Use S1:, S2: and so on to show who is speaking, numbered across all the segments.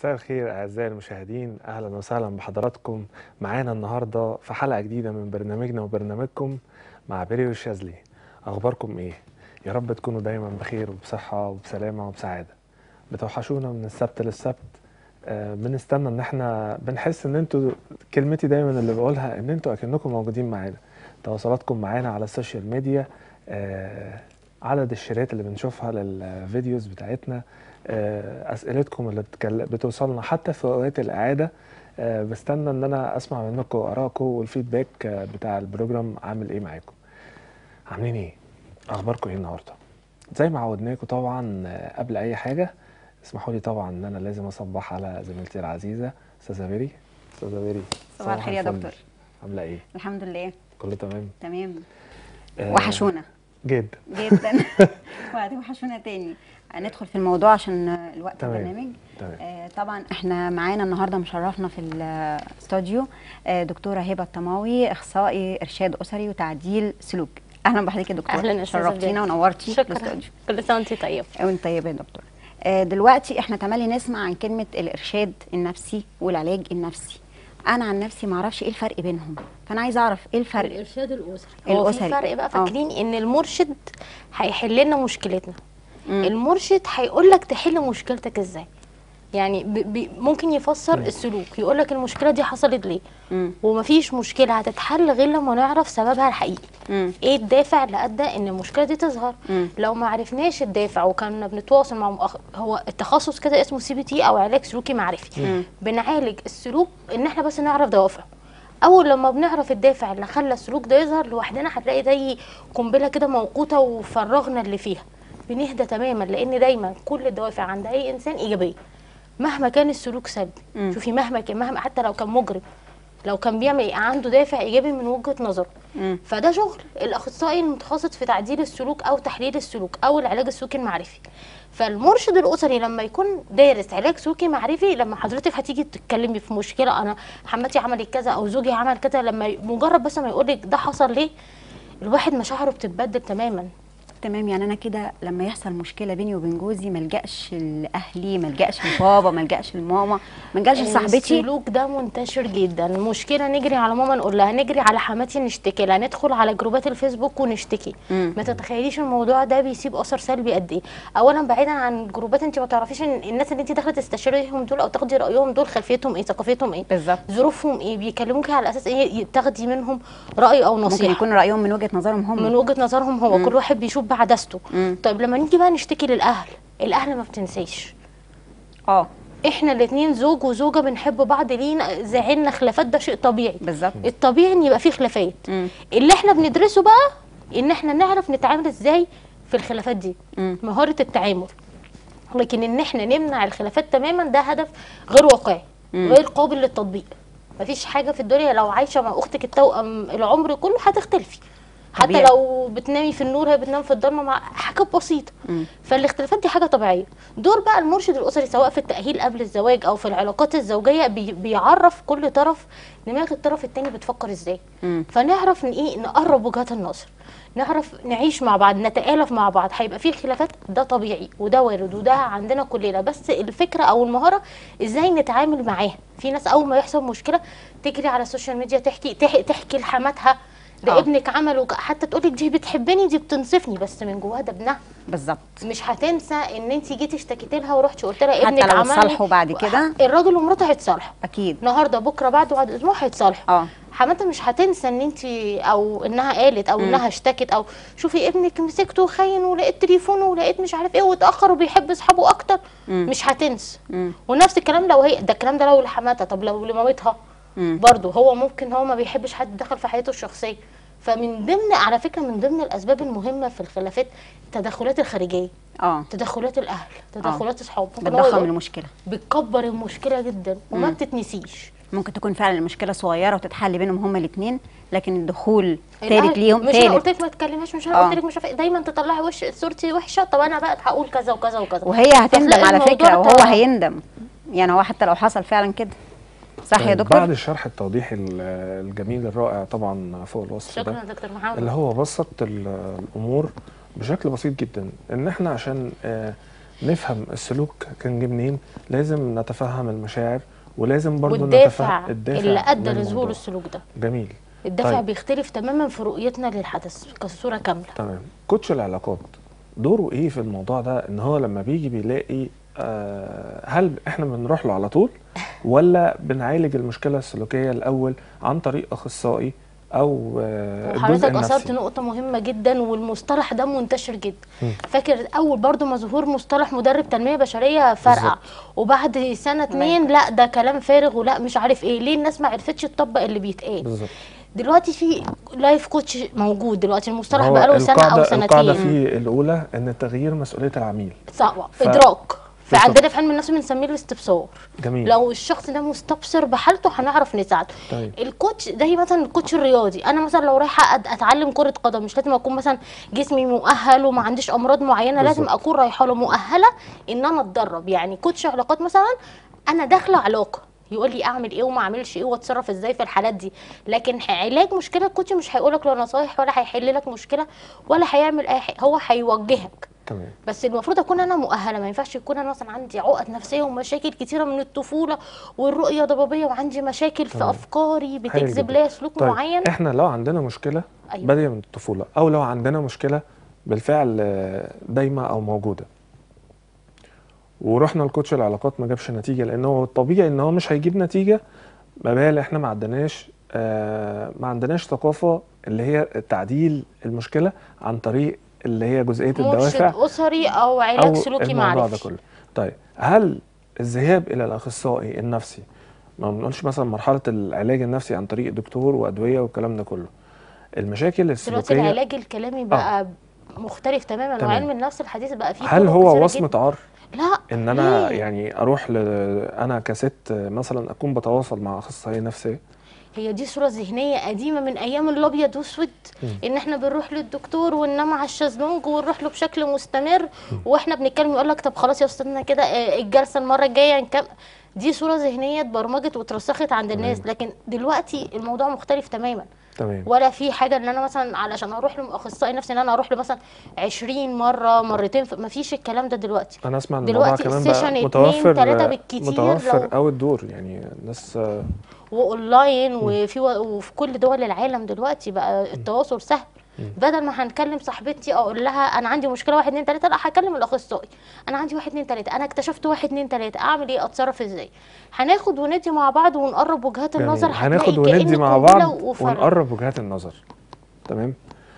S1: مساء الخير اعزائي المشاهدين اهلا وسهلا بحضراتكم معانا النهارده في حلقه جديده من برنامجنا وبرنامجكم مع بيري والشاذلي اخباركم ايه يا رب تكونوا دايما بخير وبصحه وبسلامه وبسعاده بتوحشونا من السبت للسبت آه بنستنى ان احنا بنحس ان انتوا كلمتي دايما اللي بقولها ان انتوا اكنكم موجودين معانا تواصلاتكم معانا على السوشيال ميديا آه عدد الشيرات اللي بنشوفها للفيديوز بتاعتنا آه، اسئلتكم اللي بتكل- بتوصلنا حتى في اوقات الاعاده آه، بستنى ان انا اسمع منكم ارائكم والفيدباك آه، بتاع البروجرام عامل ايه معاكم عاملين ايه اخباركم ايه النهارده زي ما عودناكم طبعا آه، قبل اي حاجه اسمحوا لي طبعا ان انا لازم اصبح على زميلتي العزيزه استاذه بيري استاذه بيري
S2: صباح الخير يا
S1: الفل.
S2: دكتور.
S1: عامله ايه
S2: الحمد لله
S1: كله تمام
S2: تمام
S1: آه،
S2: وحشونا
S1: جدا
S2: جدا وهتوحشونا تاني ندخل في الموضوع عشان الوقت
S1: تمام.
S2: البرنامج
S1: تمام
S2: آه، طبعا احنا معانا النهارده مشرفنا في الاستوديو آه، دكتوره هبه الطماوي اخصائي ارشاد اسري وتعديل سلوك اهلا بحضرتك يا دكتوره
S3: اهلا يا أستاذة
S2: شرفتينا
S3: بيري.
S2: ونورتي
S3: شكرا
S2: الاستوديو
S3: كل سنه وانت طيب
S2: وانت طيبه يا دكتور آه، دلوقتي احنا تملي نسمع عن كلمه الارشاد النفسي والعلاج النفسي انا عن نفسي ما اعرفش ايه الفرق بينهم فانا عايزه اعرف ايه الفرق
S3: الارشاد الاسري هو في
S2: الأسري.
S3: فرق بقى
S2: آه.
S3: فاكرين ان المرشد هيحل لنا مشكلتنا
S2: مم.
S3: المرشد هيقول لك تحل مشكلتك ازاي يعني ب ب ممكن يفسر السلوك يقول لك المشكله دي حصلت ليه
S2: مم.
S3: ومفيش مشكله هتتحل غير لما نعرف سببها الحقيقي
S2: مم.
S3: ايه الدافع اللي ادى ان المشكله دي تظهر
S2: مم.
S3: لو ما عرفناش الدافع وكنا بنتواصل مع مؤخ... هو التخصص كده اسمه سي بي تي او علاج سلوكي معرفي
S2: مم.
S3: بنعالج السلوك ان احنا بس نعرف دوافعه اول لما بنعرف الدافع اللي خلى السلوك ده يظهر لوحدنا هتلاقي زي قنبله كده موقوته وفرغنا اللي فيها بنهدى تماما لان دايما كل الدوافع عند اي انسان ايجابيه مهما كان السلوك سلبي
S2: مم.
S3: شوفي مهما كان مهما حتى لو كان مجرم لو كان بيعمل عنده دافع ايجابي من وجهه نظره
S2: مم.
S3: فده شغل الاخصائي المتخصص في تعديل السلوك او تحليل السلوك او العلاج السلوكي المعرفي فالمرشد الاسري لما يكون دارس علاج سلوكي معرفي لما حضرتك هتيجي تتكلمي في مشكله انا حماتي عملت كذا او زوجي عمل كذا لما ي- مجرد بس ما يقول لك ده حصل ليه الواحد مشاعره بتتبدل تماما
S2: تمام يعني انا كده لما يحصل مشكله بيني وبين جوزي ما الجاش لاهلي ما الجاش لبابا ما الجاش لماما ما الجاش لصاحبتي
S3: السلوك ده منتشر جدا المشكله نجري على ماما نقول لها نجري على حماتي نشتكي لها ندخل على جروبات الفيسبوك ونشتكي
S2: مم.
S3: ما تتخيليش الموضوع ده بيسيب اثر سلبي قد ايه اولا بعيدا عن الجروبات انت ما تعرفيش ان الناس اللي انت داخله تستشيريهم دول او تاخدي رايهم دول خلفيتهم ايه ثقافتهم ايه
S2: بالظبط
S3: ظروفهم ايه بيكلموكي على اساس ايه تاخدي منهم راي او
S2: ممكن
S3: نصيحه
S2: يكون رايهم من وجهه نظرهم هم
S3: من وجهه نظرهم هو كل واحد بيشوف بعدسته
S2: مم.
S3: طيب لما نيجي بقى نشتكي للاهل الاهل ما بتنسيش
S2: اه
S3: احنا الاتنين زوج وزوجه بنحب بعض لينا زعلنا خلافات ده شيء طبيعي
S2: بالظبط
S3: الطبيعي ان يبقى فيه خلافات
S2: مم.
S3: اللي احنا بندرسه بقى ان احنا نعرف نتعامل ازاي في الخلافات دي
S2: مم.
S3: مهاره التعامل لكن ان احنا نمنع الخلافات تماما ده هدف غير واقعي
S2: مم.
S3: غير قابل للتطبيق مفيش حاجه في الدنيا لو عايشه مع اختك التوأم العمر كله هتختلفي حتى
S2: طبيعي.
S3: لو بتنامي في النور هي بتنام في الضلمه مع حاجه بسيطه
S2: مم.
S3: فالاختلافات دي حاجه طبيعيه دور بقى المرشد الاسري سواء في التاهيل قبل الزواج او في العلاقات الزوجيه بي بيعرف كل طرف دماغ الطرف التاني بتفكر ازاي
S2: مم.
S3: فنعرف ان ايه نقرب وجهات النظر نعرف نعيش مع بعض نتآلف مع بعض هيبقى فيه خلافات ده طبيعي وده وارد وده عندنا كلنا بس الفكره او المهاره ازاي نتعامل معاها في ناس اول ما يحصل مشكله تجري على السوشيال ميديا تحكي تح- تحكي لحماتها ده
S2: آه.
S3: ابنك عمل وك- حتى تقولك دي بتحبني دي بتنصفني بس من جواها ده ابنها
S2: بالظبط
S3: مش هتنسى ان انت جيتي اشتكيتي لها ورحتي قلت لها
S2: حتى
S3: ابنك
S2: لو
S3: عمل
S2: اتصالحوا بعد كده.
S3: الراجل ومراته هيتصالحوا
S2: اكيد
S3: النهارده بكره بعده بعد اسبوع هيتصالحوا
S2: اه
S3: حماتها مش هتنسى ان انت او انها قالت او انها اشتكت او شوفي ابنك مسكته خاين ولقيت تليفونه ولقيت مش عارف ايه واتاخر وبيحب اصحابه اكتر
S2: مم.
S3: مش هتنسى
S2: مم.
S3: ونفس الكلام لو هي ده الكلام ده لو لحماتها طب لو لمامتها
S2: مم.
S3: برضه هو ممكن هو ما بيحبش حد دخل في حياته الشخصيه فمن ضمن على فكره من ضمن الاسباب المهمه في الخلافات التدخلات الخارجيه
S2: اه
S3: تدخلات الاهل تدخلات اصحاب ممكن هو
S2: بتضخم
S3: يقول-
S2: المشكله
S3: بتكبر المشكله جدا وما
S2: مم.
S3: بتتنسيش
S2: ممكن تكون فعلا المشكله صغيره وتتحل بينهم هما الاثنين لكن الدخول
S3: الأهل-
S2: ثالث ليهم
S3: مش انا قلت
S2: ثالث
S3: لك ما تتكلميش مش
S2: آه.
S3: انا قلت لك مش عارفة إيه، دايما تطلعي وش صورتي وحشه طب انا بقى هقول كذا وكذا وكذا
S2: وهي هتندم
S3: فتلاقي
S2: على
S3: الموضوع
S2: فكره وهو
S3: طلع.
S2: هيندم يعني هو حتى لو حصل فعلا كده صح يا
S1: طيب،
S2: دكتور
S1: بعد الشرح التوضيحي ال- الجميل الرائع طبعا فوق الوصف ده
S3: شكرا يا دكتور محمد
S1: اللي هو بسط ال- الامور بشكل بسيط جدا ان احنا عشان آه، نفهم السلوك كان جه منين لازم نتفهم المشاعر ولازم برضو
S3: والدافع
S1: نتفهم الدافع
S3: اللي ادى
S1: للموضوع.
S3: لظهور السلوك ده
S1: جميل
S3: الدافع
S1: طيب.
S3: بيختلف تماما في رؤيتنا للحدث كصوره كامله
S1: تمام كوتش العلاقات دوره ايه في الموضوع ده ان هو لما بيجي بيلاقي آه هل احنا بنروح له على طول ولا بنعالج المشكله السلوكيه الاول عن طريق اخصائي او آه الجزء
S3: وحضرتك اثرت
S1: النفسي
S3: نقطه مهمه جدا والمصطلح ده منتشر جدا
S1: مم.
S3: فاكر اول برضو ما ظهور مصطلح مدرب تنميه بشريه فرقع
S1: بالظبط.
S3: وبعد سنه اتنين لا ده كلام فارغ ولا مش عارف ايه ليه الناس ما عرفتش تطبق اللي بيتقال
S1: بالظبط
S3: دلوقتي في لايف كوتش موجود دلوقتي المصطلح
S1: هو
S3: بقاله سنه او
S1: القاعده القاعده
S3: سنتين
S1: فيه الاولى ان التغيير مسؤوليه العميل
S3: صعبه
S1: ف-
S3: ادراك
S1: بالظبط.
S3: فعندنا في علم النفس بنسميه الاستبصار
S1: جميل
S3: لو الشخص ده مستبصر بحالته هنعرف نساعده
S1: طيب.
S3: الكوتش زي مثلا الكوتش الرياضي انا مثلا لو رايحه أد- اتعلم كره قدم مش لازم اكون مثلا جسمي مؤهل وما عنديش امراض معينه لازم
S1: بالظبط.
S3: اكون رايحه له مؤهله ان انا اتدرب يعني كوتش علاقات مثلا انا داخله علاقه يقول لي اعمل ايه وما اعملش ايه واتصرف ازاي في الحالات دي لكن ح- علاج مشكله الكوتش مش هيقول لك لا نصايح ولا هيحل لك مشكله ولا هيعمل اي حاجه هو هيوجهك
S1: تمام
S3: بس المفروض اكون انا مؤهله ما ينفعش يكون انا مثلا عندي عقد نفسيه ومشاكل كتيره من الطفوله والرؤيه ضبابيه وعندي مشاكل في
S1: تمام.
S3: افكاري
S1: هايل
S3: بتجذب
S1: جدا.
S3: ليا سلوك
S1: طيب
S3: معين
S1: احنا لو عندنا مشكله
S3: أيوة.
S1: باديه من الطفوله او لو عندنا مشكله بالفعل آه، دايمه او موجوده ورحنا لكوتش العلاقات ما جابش نتيجه لان هو الطبيعي ان هو مش هيجيب نتيجه ما بال احنا ما عندناش آه ما عندناش ثقافه اللي هي تعديل المشكله عن طريق اللي هي جزئيه الدوافع
S3: مرشد اسري او علاج
S1: او
S3: سلوكي
S1: الموضوع ده
S3: معرفي
S1: كله طيب هل الذهاب الى الاخصائي النفسي ما بنقولش مثلا مرحله العلاج النفسي عن طريق دكتور وادويه والكلام ده كله المشاكل
S3: دلوقتي
S1: السلوكيه
S3: العلاج الكلامي بقى مختلف تماما
S1: تمام.
S3: وعلم النفس الحديث بقى فيه
S1: هل
S3: طرق
S1: هو
S3: كتيرة
S1: وصمه
S3: جداً.
S1: عار
S3: لا
S1: ان انا
S3: ليه؟
S1: يعني اروح ل... انا كست مثلا اكون بتواصل مع اخصائيه نفسيه
S3: هي دي صورة ذهنية قديمة من أيام الأبيض وأسود إن إحنا بنروح للدكتور وننام على الشازلونج ونروح له بشكل مستمر وإحنا بنتكلم يقول لك طب خلاص يا أستاذنا كده آه، الجلسة المرة الجاية نكمل دي صورة ذهنية اتبرمجت واترسخت عند الناس لكن دلوقتي الموضوع مختلف تماما
S1: تمام
S3: ولا في حاجه ان انا مثلا علشان اروح لاخصائي نفسي ان انا اروح له مثلا 20 مره مرتين ما فيش الكلام ده دلوقتي
S1: انا اسمع ان الموضوع
S3: دلوقتي
S1: كمان
S3: السيشن
S1: بقى
S3: اتنين،
S1: متوفر
S3: تلاتة بالكتير
S1: متوفر
S3: لو-
S1: او الدور يعني الناس آه،
S3: واونلاين وفي وفي كل دول العالم دلوقتي بقى التواصل سهل بدل ما هنكلم صاحبتي اقول لها انا عندي مشكله واحد اتنين تلاته لا هكلم الاخصائي انا عندي واحد اتنين تلاته انا اكتشفت واحد اتنين تلاته اعمل ايه اتصرف ازاي هناخد وندي مع بعض ونقرب وجهات
S1: جميل.
S3: النظر
S1: هناخد
S3: هتلاقي
S1: وندي
S3: كأن
S1: مع
S3: قنبلة
S1: بعض
S3: وفرق.
S1: ونقرب وجهات النظر تمام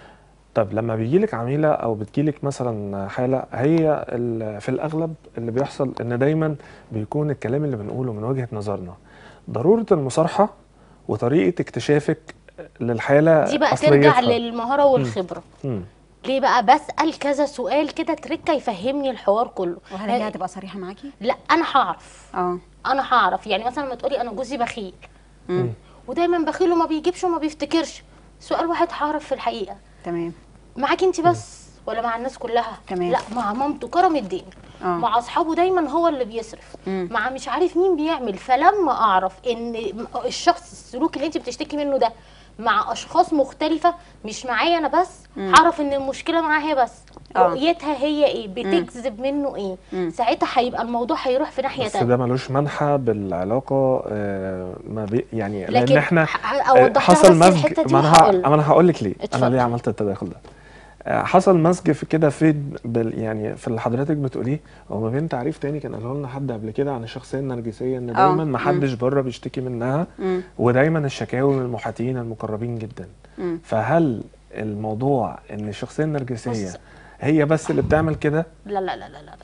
S1: طب لما بيجيلك عميلة أو بتجيلك مثلا حالة هي ال- في الأغلب اللي بيحصل إن دايما بيكون الكلام اللي بنقوله من وجهة نظرنا ضرورة المصارحة وطريقة اكتشافك للحالة
S3: دي بقى
S1: أصليتها.
S3: ترجع للمهاره والخبره
S1: مم.
S3: ليه بقى بسال كذا سؤال كده تركه يفهمني الحوار كله
S2: وهل هي هتبقى صريحه معاكي؟
S3: لا انا هعرف
S2: اه
S3: انا هعرف يعني مثلا ما تقولي انا جوزي بخيل
S2: مم.
S3: ودايما بخيل وما بيجيبش وما بيفتكرش سؤال واحد هعرف في الحقيقه
S2: تمام
S3: معاكي انت بس ولا مع الناس كلها
S2: تمام.
S3: لا مع مامته كرم الدين
S2: اه
S3: مع اصحابه دايما هو اللي بيصرف
S2: مم.
S3: مع مش عارف مين بيعمل فلما اعرف ان الشخص السلوك اللي انت بتشتكي منه ده مع اشخاص مختلفه مش معايا انا بس
S2: مم.
S3: هعرف ان المشكله معاها هي بس
S2: اه.
S3: رؤيتها هي ايه بتجذب منه ايه
S2: مم.
S3: ساعتها هيبقى الموضوع هيروح في ناحيه
S1: بس
S3: تانية
S1: ده ملوش منحى بالعلاقة آه، ما بي يعني لأن
S3: لكن
S1: احنا
S3: ح-
S1: آه،
S3: اوضح لها
S1: حصل
S3: بس
S1: مزج
S3: الحته دي
S1: ما انا
S3: وهقول
S1: ه- ما انا هقول لك ليه انا
S3: اتفضل.
S1: ليه عملت التداخل ده آه، حصل مزج في كده في بال يعني في اللي حضرتك بتقوليه هو ما بين تعريف تاني كان قاله لنا حد قبل كده عن الشخصيه النرجسيه ان
S2: اه.
S1: دايما ما
S2: مم.
S1: حدش بره بيشتكي منها
S2: مم.
S1: ودايما الشكاوي من المحاطين المقربين جدا
S2: مم.
S1: فهل الموضوع ان الشخصيه النرجسيه
S3: بص.
S1: هي بس اللي بتعمل كده
S3: لا لا لا لا لا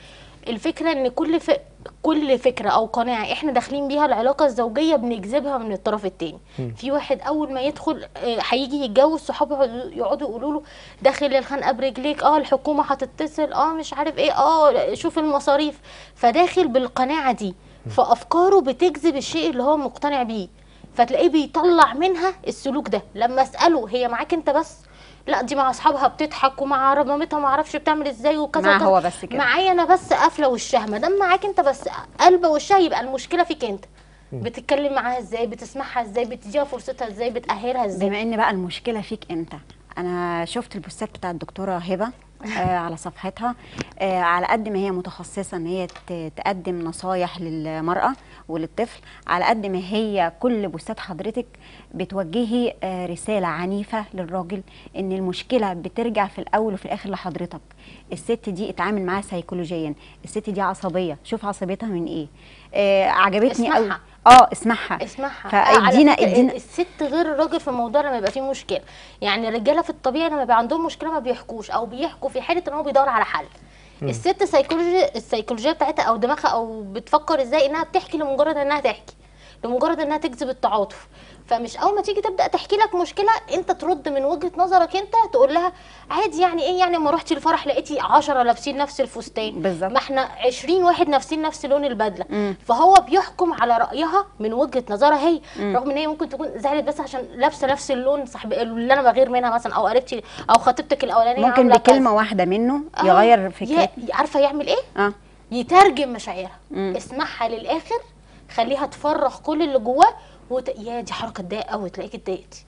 S3: الفكره ان كل ف... كل فكره او قناعه احنا داخلين بيها العلاقه الزوجيه بنجذبها من الطرف التاني
S1: مم.
S3: في واحد اول ما يدخل آه، هيجي يتجوز صحابه يقعدوا- يقعدوا يقولوا له داخل الخنقه برجليك اه الحكومه هتتصل اه مش عارف ايه اه شوف المصاريف فداخل بالقناعه دي فافكاره بتجذب الشيء اللي هو مقتنع بيه فتلاقيه بيطلع منها السلوك ده لما اساله هي معاك انت بس لا دي مع اصحابها بتضحك ومع مامتها ما اعرفش بتعمل ازاي وكذا
S2: مع
S3: وكذا.
S2: هو بس كده.
S3: معايا انا بس قافله وشها ما دام معاك انت بس قلبه وشها يبقى المشكله فيك انت بتتكلم معاها ازاي بتسمعها ازاي بتديها فرصتها ازاي بتاهلها ازاي
S2: بما ان بقى المشكله فيك انت انا شفت البوستات بتاع الدكتوره هبه آه على صفحتها آه على قد ما هي متخصصه ان هي ت- تقدم نصايح للمراه وللطفل على قد ما هي كل بوستات حضرتك بتوجهي آه رساله عنيفه للراجل ان المشكله بترجع في الاول وفي الاخر لحضرتك الست دي اتعامل معاها سيكولوجيا الست دي عصبيه شوف عصبيتها من ايه آه عجبتني قوي
S3: اسمعها.
S2: اه اسمعها
S3: اسمعها
S2: فادينا
S3: على فكرة
S2: ادينا
S3: الست غير الراجل في الموضوع لما يبقى فيه مشكله يعني الرجاله في الطبيعي لما يبقى عندهم مشكله ما بيحكوش او بيحكوا في حاله ان هو بيدور على حل الست سيكولوجي السيكولوجيه بتاعتها او دماغها او بتفكر ازاي انها بتحكي لمجرد انها تحكي لمجرد انها تجذب التعاطف فمش اول ما تيجي تبدا تحكي لك مشكله انت ترد من وجهه نظرك انت تقول لها عادي يعني ايه يعني ما رحتي الفرح لقيتي 10 لابسين نفس الفستان
S2: بالظبط.
S3: ما احنا 20 واحد لابسين نفس لون البدله
S2: مم.
S3: فهو بيحكم على رايها من وجهه نظرها هي رغم ان هي ممكن تكون زعلت بس عشان لابسه نفس اللون صاحب اللي انا بغير منها مثلا او قريبتي او خطيبتك الاولانيه
S2: ممكن
S3: عاملة
S2: بكلمه
S3: كذا.
S2: واحده منه
S3: آه،
S2: يغير فكرتك
S3: ي- عارفه يعمل ايه
S2: اه
S3: يترجم مشاعرها
S2: مم.
S3: اسمعها للاخر خليها تفرغ كل اللي جواه وت... يا دي حركه تضايق قوي تلاقيك اتضايقتي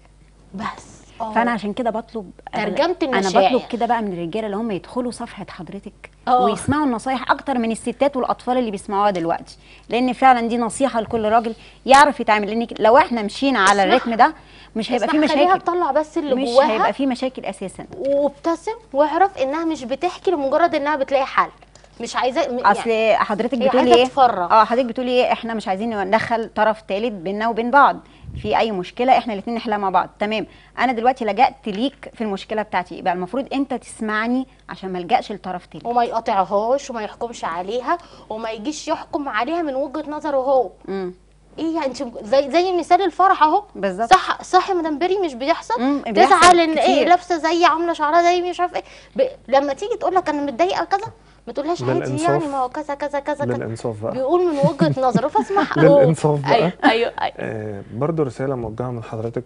S3: بس آه.
S2: فانا عشان كده بطلب
S3: ترجمة
S2: انا
S3: المشاعر.
S2: بطلب كده بقى من الرجاله اللي هم يدخلوا صفحه حضرتك
S3: آه.
S2: ويسمعوا النصايح اكتر من الستات والاطفال اللي بيسمعوها دلوقتي لان فعلا دي نصيحه لكل راجل يعرف يتعامل لان لو احنا مشينا على
S3: اسمع.
S2: الريتم ده مش هيبقى فيه
S3: اسمع، خليها
S2: مشاكل
S3: تطلع بس اللي
S2: مش
S3: جواها
S2: هيبقى فيه مشاكل اساسا
S3: وابتسم واعرف انها مش بتحكي لمجرد انها بتلاقي حل مش عايزاه يعني
S2: اصل حضرتك
S3: هي
S2: بتقولي
S3: عايزة
S2: ايه
S3: تفرغ.
S2: اه حضرتك بتقولي ايه احنا مش عايزين ندخل طرف ثالث بيننا وبين بعض في اي مشكله احنا الاثنين نحلها مع بعض تمام انا دلوقتي لجأت ليك في المشكله بتاعتي يبقى المفروض انت تسمعني عشان ما الجاش لطرف ثالث
S3: وما يقاطعهاش وما يحكمش عليها وما يجيش يحكم عليها من وجهه نظره هو
S2: امم
S3: ايه يعني انت زي زي مثال الفرح اهو
S2: بالظبط.
S3: صح صح يا مدام بري مش بيحصل
S2: مم، بيحصل
S3: تزعل ان ايه
S2: كتير.
S3: لابسه زي عامله شعرها زي مش عارفه ايه ب... لما تيجي تقول لك انا متضايقه كذا ما تقولهاش عادي
S1: للإنصاف.
S3: يعني ما هو كذا كذا كذا كذا
S1: للإنصاف بقى
S3: بيقول من وجهه نظره فاسمعها
S1: للإنصاف بقى.
S3: ايوه ايوه ايوه
S1: آه برضه رسالة موجهة من حضرتك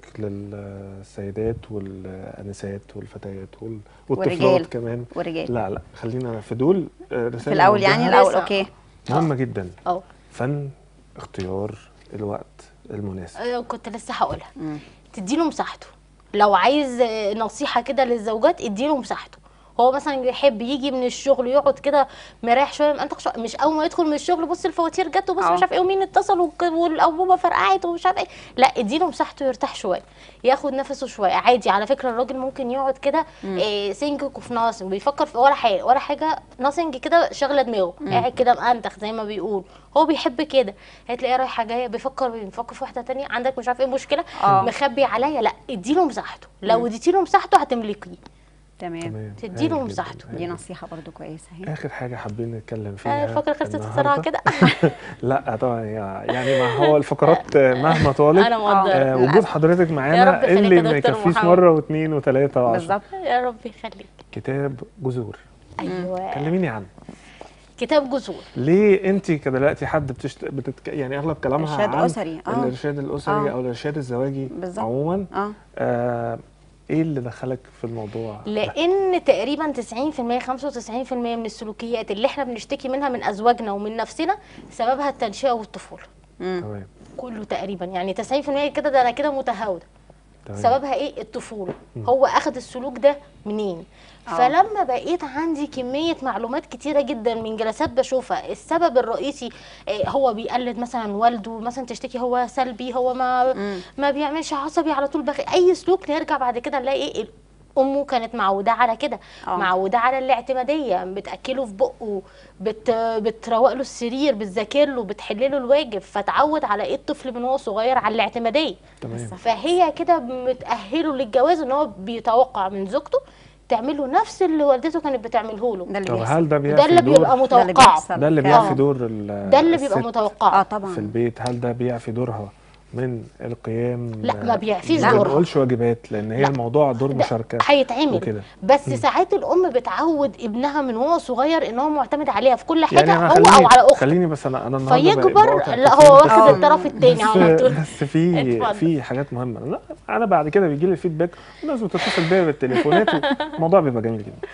S1: للسيدات والأنسات والفتيات وال- والطفلات
S2: والرجال.
S1: كمان
S2: والرجال
S1: لا لا خلينا في دول آه، رسالة
S2: في الاول يعني
S1: موجهة
S2: الاول
S3: لسه.
S2: اوكي
S1: مهمة جدا
S3: اه
S1: فن اختيار الوقت المناسب
S3: آه، كنت لسه هقولها
S2: مم.
S3: تديله مساحته لو عايز آه، نصيحه كده للزوجات اديله مساحته هو مثلا بيحب يجي من الشغل يقعد كده مريح شويه ما انت شوية. مش اول ما يدخل من الشغل بص الفواتير جت وبص
S2: اه.
S3: مش عارف ايه ومين اتصل وك- والانبوبه فرقعت ومش عارف ايه لا اديله مساحته يرتاح شويه ياخد نفسه شويه عادي على فكره الراجل ممكن يقعد كده إيه سينج اوف ناثينج بيفكر في ولا حاجه ولا حاجه ناثينج كده شغله دماغه قاعد كده مأنتخ زي ما بيقول هو بيحب كده هتلاقيه رايحه جايه بيفكر بيفكر في واحده تانية عندك مش عارف ايه مشكله
S2: اه.
S3: مخبي عليا لا اديله مساحته لو اديتيله مساحته هتملكيه
S2: تمام
S1: تمام
S3: تديله
S1: هايل جداً،
S3: مساحته.
S1: هايل
S2: دي
S1: جداً.
S2: نصيحه برضو كويسه اهي
S1: آخر حاجة حابين نتكلم فيها
S3: آه، الفقره خلصت بسرعه
S1: النهاردة.
S3: كده
S1: لا طبعا يعني ما هو الفقرات مهما طالت
S3: انا مقدره
S1: آه وجود
S2: للأسف.
S1: حضرتك
S3: يا
S1: معانا
S3: رب يخليك
S1: اللي
S3: يا
S1: ما
S3: دكتور
S1: يكفيش
S3: محمد.
S1: مرة واثنين وثلاثة وعشرة
S2: بالظبط
S3: يا رب يخليك
S1: كتاب جذور
S3: ايوه
S1: كلميني عنه
S3: كتاب جذور
S1: ليه انت كدلوقتي حد بتشت... بتتك... يعني اغلب كلامها
S2: إرشاد
S1: عن
S2: أسري، آه.
S1: الارشاد الاسري
S2: آه.
S1: او الارشاد الزواجي
S2: بالظبط.
S1: عموما
S2: اه
S1: آه ايه اللي دخلك في الموضوع ده؟
S3: لان تقريبا 90% 95% من السلوكيات اللي احنا بنشتكي منها من ازواجنا ومن نفسنا سببها التنشئه والطفوله
S2: مم.
S1: تمام
S3: كله تقريبا يعني 90% كده ده انا كده متهاوده
S1: تمام
S3: سببها ايه الطفوله هو اخذ السلوك ده منين
S2: آه.
S3: فلما بقيت عندي كميه معلومات كتيره جدا من جلسات بشوفها السبب الرئيسي آه، هو بيقلد مثلا والده مثلا تشتكي هو سلبي هو ما
S2: مم.
S3: ما بيعملش عصبي على طول بخي اي سلوك نرجع بعد كده نلاقي ايه امه كانت معوده على كده
S2: آه.
S3: معوده على الاعتماديه بتاكله في بقه بت بتروق له السرير بتذاكر له بتحل له الواجب فتعود على ايه الطفل من هو صغير على الاعتماديه
S1: تمام
S3: فهي كده متأهله للجواز ان هو بيتوقع من زوجته تعمل له نفس اللي والدته كانت بتعمله له
S2: ده اللي
S1: طب
S2: بيحصل
S1: هل ده
S3: ده
S1: بيعفي
S3: اللي
S1: دور
S3: بيبقى
S2: ده اللي
S3: متوقعه
S2: بيحصل
S1: ده اللي
S2: فعلا.
S1: بيعفي دور ال-
S3: ده اللي بيبقى
S1: الست
S3: متوقعه
S2: اه طبعا
S1: في البيت هل ده بيعفي دورها من القيام
S3: لا، ما بيعفيش
S1: ما
S3: دورها.
S1: بنقولش واجبات لان هي
S3: لا.
S1: الموضوع دور
S3: ده
S1: مشاركه
S3: هيتعمل
S1: وكده.
S3: بس ساعات الام بتعود ابنها من هو صغير ان هو معتمد عليها في كل حاجه
S1: يعني أنا
S3: هو
S1: خليني
S3: او على اخته
S1: خليني بس انا انا النهارده بقى-
S3: فيكبر
S1: بقاطع
S3: لا
S1: كتير
S3: هو
S1: بس-
S3: واخد
S2: آه.
S3: الطرف التاني
S1: بس
S3: على طول
S1: بس في
S3: اتفضل.
S1: في حاجات مهمه لا انا بعد كده بيجي لي فيدباك والناس بتتصل بيا بالتليفونات والموضوع بيبقى جميل جدا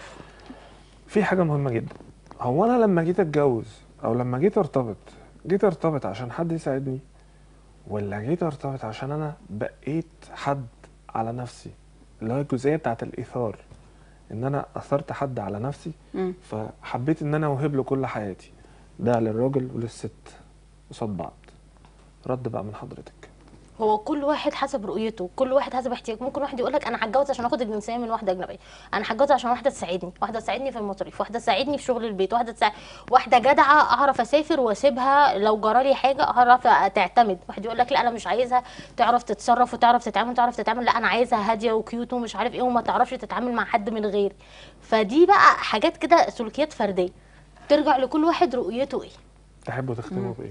S1: في حاجه مهمه جدا هو انا لما جيت اتجوز او لما جيت ارتبط جيت ارتبط عشان حد يساعدني ولا جيت ارتبط عشان انا بقيت حد على نفسي اللي هو الجزئيه بتاعت الايثار ان انا اثرت حد على نفسي
S2: مم.
S1: فحبيت ان انا اوهب له كل حياتي ده للراجل وللست قصاد بعض رد بقى من حضرتك
S3: هو كل واحد حسب رؤيته كل واحد حسب احتياجه ممكن واحد يقول لك انا هتجوز عشان اخد الجنسيه من واحده اجنبيه انا هتجوز عشان واحده تساعدني واحده تساعدني في المصاريف واحده تساعدني في شغل البيت واحده تساعد واحده جدعه اعرف اسافر واسيبها لو جرالي حاجه اعرف تعتمد واحد يقول لك لا انا مش عايزها تعرف تتصرف وتعرف تتعامل وتعرف تتعامل لا انا عايزها هاديه وكيوت ومش عارف ايه وما تعرفش تتعامل مع حد من غيري فدي بقى حاجات كده سلوكيات فرديه ترجع لكل واحد رؤيته ايه
S1: تحبوا تختموا بايه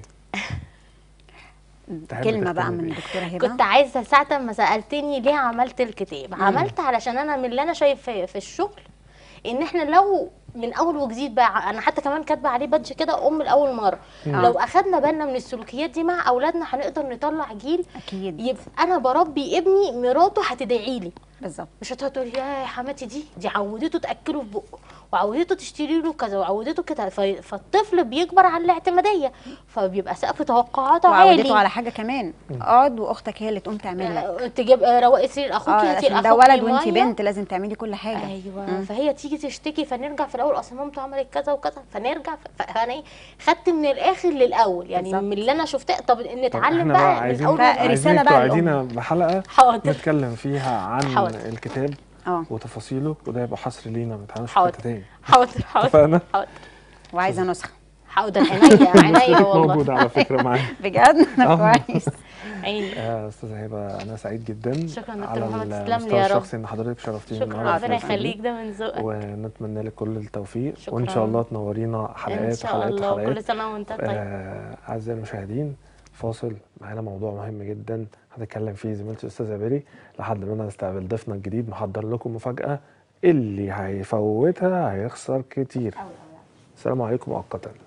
S1: تحب
S2: كلمه بقى
S1: تختموا
S2: من
S1: بإيه؟
S2: الدكتوره هبه
S3: كنت عايزه ساعه ما سالتني ليه عملت الكتاب عملت علشان انا من اللي انا شايفاه في الشغل ان احنا لو من اول وجديد بقى انا حتى كمان كاتبه عليه بادج كده ام لاول مره لو اخدنا بالنا من السلوكيات دي مع اولادنا هنقدر نطلع جيل
S2: اكيد
S3: يبقى انا بربي ابني مراته هتدعي لي
S2: بالظبط
S3: مش هتقول يا حماتي دي دي عودته تاكله في بقه وعودته تشتري له كذا وعودته كده ف- فالطفل بيكبر على الاعتماديه فبيبقى سقف توقعاته عالي
S2: وعودته على حاجه كمان اقعد واختك هي اللي تقوم تعمل لك
S3: آه، تجيب آه، رواق سرير اخوك
S2: اه
S3: يطير
S2: عشان ده
S3: أخوك
S2: ولد وانت
S3: مية.
S2: بنت لازم تعملي كل حاجه
S3: ايوه فهي تيجي تشتكي فنرجع في الاول اصل مامته عملت كذا وكذا فنرجع ف- فانا ايه خدت من الاخر للاول يعني
S2: بالظبط.
S3: من اللي انا شفته طب
S1: طب
S3: نتعلم
S1: احنا
S3: بقى, من
S1: عايزين
S3: اول
S2: بقى
S3: وجديد.
S2: رسالة
S1: عايزينك
S2: بقى
S1: توعدينا بحلقه
S3: حاضر
S1: نتكلم فيها عن
S3: حاضر.
S1: الكتاب
S2: اه
S1: وتفاصيله وده يبقى حصر لينا ما نتعاملش في
S3: حاضر.
S1: حته تاني
S3: حاضر حاضر
S1: اتفقنا؟
S3: حاضر
S2: وعايزه نسخه
S3: حاضر عينيا عينيا والله
S1: موجود على فكره معايا
S2: بجد
S1: آه.
S2: كويس
S3: عيني
S1: يا استاذه هبه انا سعيد جدا
S3: شكراً دكتور
S1: على
S3: محمد، تسلم لي
S1: المستوى
S3: يا رب.
S1: الشخصي ان حضرتك شرفتيني
S3: شكرا
S1: النهارده في
S3: ربنا
S1: الاستوديو.
S3: يخليك ده من ذوقك
S1: ونتمنى لك كل التوفيق
S3: شكراً.
S1: وان شاء الله تنورينا
S3: ان
S1: حلقات
S3: شاء
S1: حلقات
S3: الله كل
S1: حلقات
S3: سنه وانت طيب
S1: آه، اعزائي المشاهدين فاصل معانا موضوع مهم جدا هنتكلم فيه زميلتي الاستاذه بيري لحد ما نستقبل ضيفنا الجديد محضر لكم مفاجاه اللي هيفوتها هيخسر كتير السلام عليكم مؤقتا